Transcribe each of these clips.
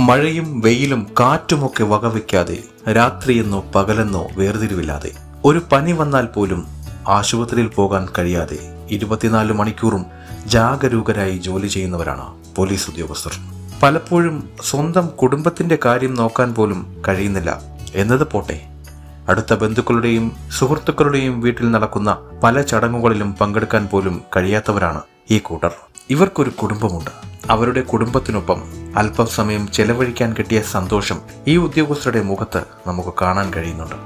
മഴയും വെയിലും കാറ്റുമൊക്കെ വകവയ്ക്കാതെ രാത്രിയെന്നോ പകലെന്നോ വേർതിരിവില്ലാതെ ഒരു പനി വന്നാൽ പോലും ആശുപത്രിയിൽ പോകാൻ കഴിയാതെ ഇരുപത്തിനാല് മണിക്കൂറും ജാഗരൂകരായി ജോലി ചെയ്യുന്നവരാണ് പോലീസ് ഉദ്യോഗസ്ഥർ പലപ്പോഴും സ്വന്തം കുടുംബത്തിന്റെ കാര്യം നോക്കാൻ പോലും കഴിയുന്നില്ല എന്നത് പോട്ടെ അടുത്ത ബന്ധുക്കളുടെയും സുഹൃത്തുക്കളുടെയും വീട്ടിൽ നടക്കുന്ന പല ചടങ്ങുകളിലും പങ്കെടുക്കാൻ പോലും കഴിയാത്തവരാണ് ഈ കൂട്ടർ ഇവർക്കൊരു കുടുംബമുണ്ട് അവരുടെ കുടുംബത്തിനൊപ്പം അല്പം സമയം ചെലവഴിക്കാൻ കിട്ടിയ സന്തോഷം ഈ ഉദ്യോഗസ്ഥരുടെ മുഖത്ത് നമുക്ക് കാണാൻ കഴിയുന്നുണ്ട്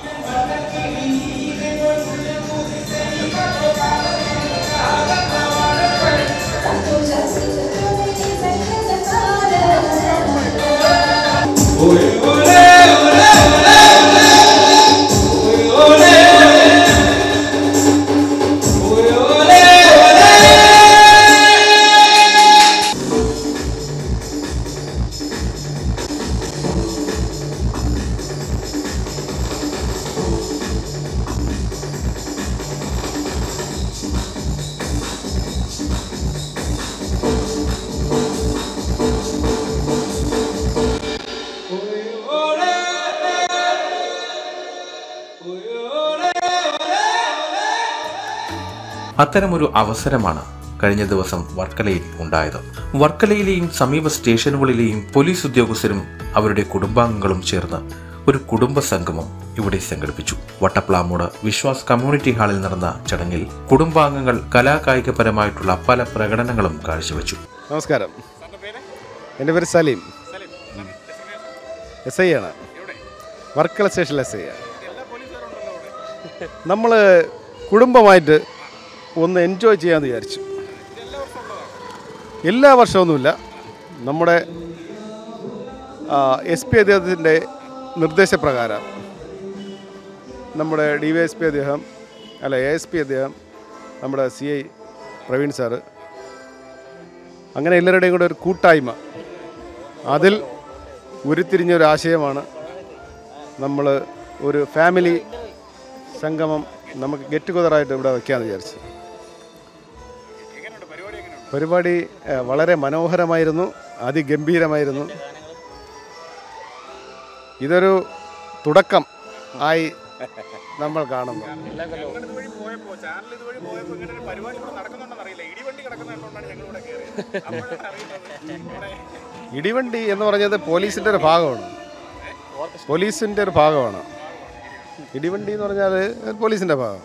അത്തരമൊരു അവസരമാണ് കഴിഞ്ഞ ദിവസം വർക്കലയിൽ ഉണ്ടായത് വർക്കലയിലെയും സമീപ സ്റ്റേഷനുകളിലെയും പോലീസ് ഉദ്യോഗസ്ഥരും അവരുടെ കുടുംബാംഗങ്ങളും ചേർന്ന് ഒരു കുടുംബ സംഗമം ഇവിടെ സംഘടിപ്പിച്ചു വട്ടപ്ലാമൂട് വിശ്വാസ് കമ്മ്യൂണിറ്റി ഹാളിൽ നടന്ന ചടങ്ങിൽ കുടുംബാംഗങ്ങൾ കലാകായികപരമായിട്ടുള്ള പല പ്രകടനങ്ങളും കാഴ്ചവെച്ചു നമസ്കാരം എൻ്റെ പേര് സലീം എസ് ഐ ആണ് വർക്കല സ്റ്റേഷനിൽ എസ് ഐ ആണ് നമ്മൾ കുടുംബമായിട്ട് ഒന്ന് എൻജോയ് ചെയ്യാമെന്ന് വിചാരിച്ചു എല്ലാ വർഷമൊന്നുമില്ല നമ്മുടെ എസ് പി അദ്ദേഹത്തിൻ്റെ നിർദ്ദേശപ്രകാരം നമ്മുടെ ഡി വൈ എസ് പി അദ്ദേഹം അല്ല എ എസ് പി അദ്ദേഹം നമ്മുടെ സി ഐ പ്രവീൺ സാറ് അങ്ങനെ എല്ലാവരുടെയും കൂടെ ഒരു കൂട്ടായ്മ അതിൽ ഉരുത്തിരിഞ്ഞ ഒരു ആശയമാണ് നമ്മൾ ഒരു ഫാമിലി സംഗമം നമുക്ക് ഗെറ്റ് ടുഗദറായിട്ട് ഇവിടെ വയ്ക്കാമെന്ന് വിചാരിച്ചു പരിപാടി ഏഹ്, വളരെ മനോഹരമായിരുന്നു അതിഗംഭീരമായിരുന്നു ഇതൊരു തുടക്കം ആയി നമ്മൾ കാണുന്നു ഇടിവണ്ടി എന്ന് പറഞ്ഞത് പോലീസിൻ്റെ ഒരു ഭാഗമാണ് പോലീസിൻ്റെ ഒരു ഭാഗമാണ് ഇടിവണ്ടി എന്ന് പറഞ്ഞാൽ പോലീസിൻ്റെ ഭാഗം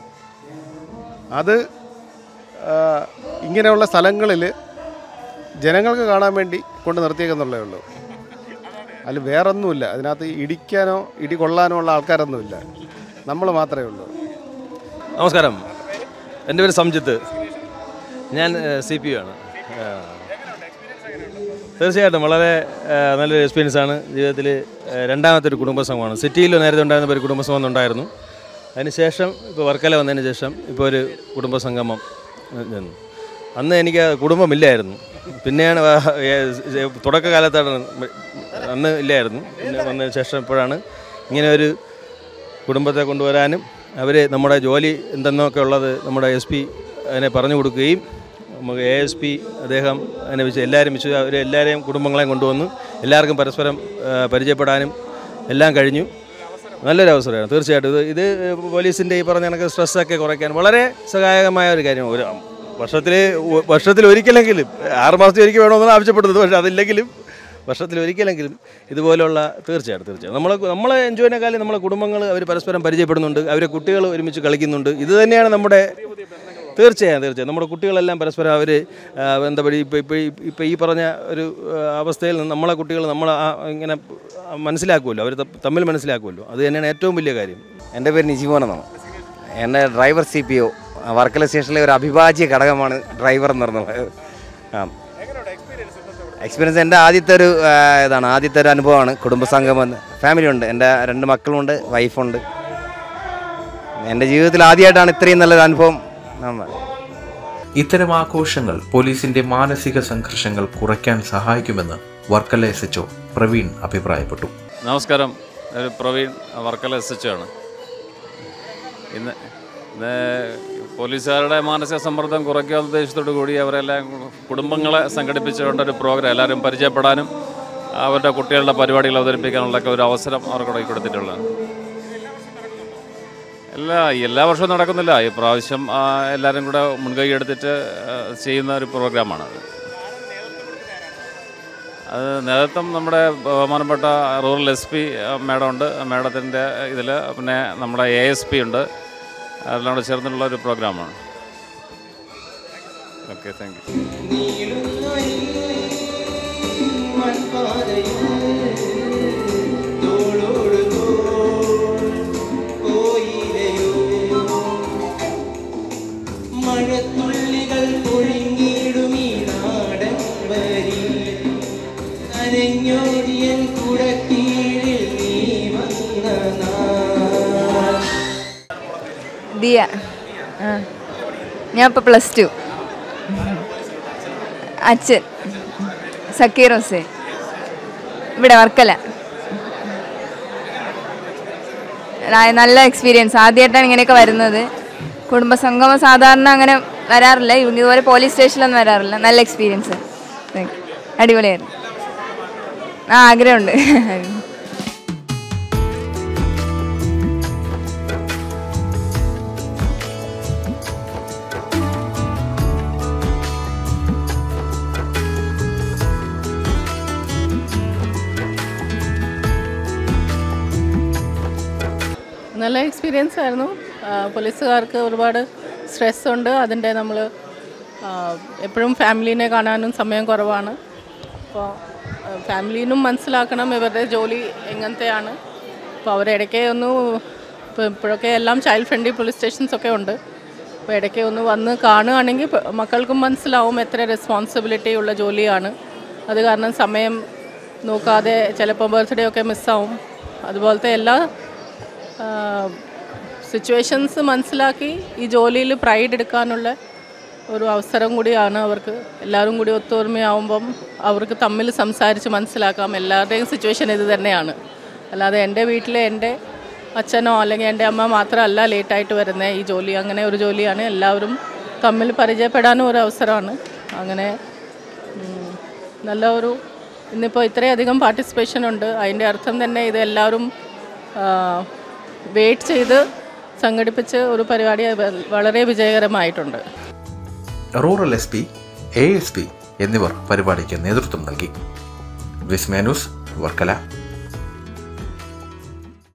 അത് ആ, ഇങ്ങനെയുള്ള സ്ഥലങ്ങളിൽ ജനങ്ങൾക്ക് കാണാൻ വേണ്ടി കൊണ്ട് നിർത്തിയേക്കെന്നുള്ളേ ഉള്ളൂ അതിൽ വേറൊന്നുമില്ല അതിനകത്ത് ഇടിക്കാനോ ഇടി കൊള്ളാനോ ഉള്ള ആൾക്കാരൊന്നുമില്ല നമ്മൾ മാത്രമേ ഉള്ളൂ നമസ്കാരം എൻ്റെ പേര് സംജിത്ത് ഞാൻ സി പി ആണ് ആ. തീർച്ചയായിട്ടും വളരെ ആ, നല്ലൊരു എക്സ്പീരിയൻസ് ആണ് ജീവിതത്തിൽ രണ്ടാമത്തെ ഒരു കുടുംബസംഘമാണ് സിറ്റിയിൽ നേരത്തെ ഉണ്ടായിരുന്ന ഒരു കുടുംബസംഘം ഉണ്ടായിരുന്നു അതിനുശേഷം ഇപ്പോൾ വർക്കല വന്നതിന് ശേഷം ഇപ്പോൾ ഒരു കുടുംബസംഗമം ചെന്നു അന്ന് എനിക്ക് കുടുംബമില്ലായിരുന്നു പിന്നെയാണ് വ- ഏ- തുടക്കകാലത്താണ് അന്ന് ഇല്ലായിരുന്നു പിന്നെ വന്നതിന് ശേഷം ഇപ്പോഴാണ് ഇങ്ങനെ ഒരു കുടുംബത്തെ കൊണ്ടുവരാനും അവർ നമ്മുടെ ജോലി എന്തെന്നൊക്കെ ഉള്ളത് നമ്മുടെ എസ് പി അതിനെ പറഞ്ഞു കൊടുക്കുകയും നമുക്ക് എ എസ് പി അദ്ദേഹം അതിനെ വെച്ച് എല്ലാവരും വെച്ച് അവർ എല്ലാവരെയും കുടുംബങ്ങളെയും കൊണ്ടുവന്നു എല്ലാവർക്കും പരസ്പരം ആ, പരിചയപ്പെടാനും എല്ലാം കഴിഞ്ഞു നല്ലൊരു അവസരമാണ് തീർച്ചയായിട്ടും ഇത് ഇത് പോലീസിൻ്റെ ഈ പറഞ്ഞ കണക്ക് സ്ട്രെസ്സൊക്കെ കുറയ്ക്കാൻ വളരെ സഹായകമായ ഒരു കാര്യമാണ് ഒരു വർഷത്തിൽ വർഷത്തിൽ ഒരിക്കലെങ്കിലും ആറ് മാസത്തിൽ ഒരിക്കൽ വേണമെന്നാണ് ആവശ്യപ്പെടുന്നത് പക്ഷേ അതില്ലെങ്കിലും വർഷത്തിൽ ഒരിക്കലെങ്കിലും ഇതുപോലുള്ള തീർച്ചയായിട്ടും തീർച്ചയായിട്ടും നമ്മൾ നമ്മളെ എൻജോയിനേക്കാളും നമ്മളെ കുടുംബങ്ങൾ അവർ പരസ്പരം പരിചയപ്പെടുന്നുണ്ട് അവരെ കുട്ടികൾ ഒരുമിച്ച് കളിക്കുന്നുണ്ട് ഇത് തന്നെയാണ് നമ്മുടെ തീർച്ചയായും തീർച്ചയായും നമ്മുടെ കുട്ടികളെല്ലാം പരസ്പരം അവർ എന്താ പറയുക ഇപ്പോൾ ഇപ്പോൾ ഇപ്പോൾ ഈ പറഞ്ഞ ഒരു ആ, അവസ്ഥയിൽ നിന്ന് നമ്മളെ കുട്ടികൾ നമ്മൾ ഇങ്ങനെ മനസ്സിലാക്കുമല്ലോ അവർ തമ്മിൽ മനസ്സിലാക്കുമല്ലോ അത് തന്നെയാണ് ഏറ്റവും വലിയ കാര്യം എൻ്റെ പേര് നിജിമോൻ എന്നാണ് എൻ്റെ driver C P O Varkala സ്റ്റേഷനിലെ ഒരു അവിഭാജ്യ ഘടകമാണ് ഡ്രൈവർ എന്ന് പറഞ്ഞത് ആ എക്സ്പീരിയൻസ് എൻ്റെ ആദ്യത്തെ ഒരു ആ, ഇതാണ് ആദ്യത്തെ ഒരു അനുഭവമാണ് കുടുംബസംഗമം ഫാമിലി ഉണ്ട് എൻ്റെ രണ്ട് മക്കളുണ്ട് വൈഫുണ്ട് എൻ്റെ ജീവിതത്തിൽ ആദ്യമായിട്ടാണ് ഇത്രയും നല്ലൊരു അനുഭവം നമ്മൾ ഇത്തരം ആഘോഷങ്ങൾ പോലീസിന്റെ മാനസിക സംഘർഷങ്ങൾ കുറയ്ക്കാൻ സഹായിക്കുമെന്ന് വർക്കല എസ് എച്ച് പ്രവീൺ അഭിപ്രായപ്പെട്ടു നമസ്കാരം ഒരു പ്രവീൺ വർക്കല എസ് എച്ച് ആണ് ഇന്ന് ഇന്ന് പോലീസുകാരുടെ മാനസിക സമ്മർദ്ദം കുറയ്ക്കുക ഉദ്ദേശത്തോടു കൂടി അവരെല്ലാം കുടുംബങ്ങളെ സംഘടിപ്പിച്ചുകൊണ്ട് ഒരു പ്രോഗ്രാം എല്ലാവരും പരിചയപ്പെടാനും അവരുടെ കുട്ടികളുടെ പരിപാടികൾ അവതരിപ്പിക്കാനുള്ളൊക്കെ ഒരു അവസരം അവർക്ക് കൊടുത്തിട്ടുള്ളത് എല്ലാ എല്ലാ വർഷവും നടക്കുന്നില്ല ഈ പ്രാവശ്യം ആ, എല്ലാവരും കൂടെ മുൻകൈ എടുത്തിട്ട് ആ, ചെയ്യുന്ന ഒരു പ്രോഗ്രാമാണ് അത് അത് നേതൃത്വം നമ്മുടെ ബഹുമാനപ്പെട്ട റൂറൽ എസ് പി മേഡം ഉണ്ട് മേഡത്തിൻ്റെ ഇതിൽ പിന്നെ നമ്മുടെ എ എസ് പി ഉണ്ട് അതെല്ലാം കൂടെ ചേർന്നിട്ടുള്ള ഒരു പ്രോഗ്രാമാണ് ഓക്കെ താങ്ക് യു മഴത്തുള്ളികൾ പൊഴിഞ്ഞിടുമീ നാടൻ വരി നനഞ്ഞോടിയൻ കുടക്കീഴിൽ നീ വന്ന നാൾ ദിയ ആ ഞാൻ ഇപ്പോൾ പ്ലസ് ടു അച്ഛൻ സക്കീർ ഹുസൈൻ ഇവിടെ വർക്കല ന- നല്ല എക്സ്പീരിയൻസ് ആദ്യമായിട്ടാണ് ഇങ്ങനെയൊക്കെ വരുന്നത് കുടുംബസംഗമം സാധാരണ അങ്ങനെ വരാറില്ല ഇവ- ഇതുപോലെ പോലീസ് സ്റ്റേഷനിലൊന്നും വരാറില്ല നല്ല എക്സ്പീരിയൻസ് അടിപൊളിയായിരുന്നു ആ ആഗ്രഹമുണ്ട് നല്ല എക്സ്പീരിയൻസ് ആയിരുന്നു ആ, പോലീസുകാർക്ക് ഒരുപാട് സ്ട്രെസ് ഉണ്ട് അതിൻ്റെ നമ്മൾ എപ്പോഴും ഫാമിലീനെ കാണാനും സമയം കുറവാണ് അപ്പോൾ ഫാമിലീനും മനസ്സിലാക്കണം ഇവരുടെ ജോലി എങ്ങനത്തെയാണ് അപ്പോൾ അവരിടയ്ക്ക് ഒന്ന് ഇപ്പോൾ ഇപ്പോഴൊക്കെ എല്ലാം ചൈൽഡ് ഫ്രണ്ട്ലി പോലീസ് സ്റ്റേഷൻസ് ഒക്കെ ഉണ്ട് അപ്പോൾ ഇടയ്ക്ക് ഒന്ന് വന്ന് കാണുകയാണെങ്കിൽ പ- മക്കൾക്കും മനസ്സിലാവും എത്ര റെസ്പോൺസിബിലിറ്റി ഉള്ള ജോലിയാണ് അത് കാരണം സമയം നോക്കാതെ ചിലപ്പോൾ ബർത്ത്ഡേ ഒക്കെ മിസ്സാവും അതുപോലത്തെ എല്ലാ സിറ്റുവേഷൻസ് മനസ്സിലാക്കി ഈ ജോലിയിൽ പ്രൈഡ് എടുക്കാനുള്ള ഒരു അവസരം കൂടിയാണ് അവർക്ക് എല്ലാവരും കൂടി ഒത്തൊരുമയാവുമ്പം അവർക്ക് തമ്മിൽ സംസാരിച്ച് മനസ്സിലാക്കാം എല്ലാവരുടെയും സിറ്റുവേഷൻ ഇത് തന്നെയാണ് അല്ലാതെ എൻ്റെ വീട്ടിലെ എൻ്റെ അച്ഛനോ അല്ലെങ്കിൽ എൻ്റെ അമ്മ മാത്രമല്ല ലേറ്റായിട്ട് വരുന്നത് ഈ ജോലി അങ്ങനെ ഒരു ജോലിയാണ് എല്ലാവരും തമ്മിൽ പരിചയപ്പെടാനും ഒരു അവസരമാണ് അങ്ങനെ ഉം, നല്ല ഒരു ഇന്നിപ്പോൾ ഇത്രയധികം പാർട്ടിസിപ്പേഷൻ ഉണ്ട് അതിൻ്റെ അർത്ഥം തന്നെ ഇത് എല്ലാവരും വെയിറ്റ് ചെയ്ത് സംഘടിപ്പിച്ച് ഒരു പരിപാടി വ- വളരെ വിജയകരമായിട്ടുണ്ട് rural S P A S P എന്നിവർ പരിപാടിക്ക് നേതൃത്വം നൽകി വിസ്മയ ന്യൂസ് വർക്കല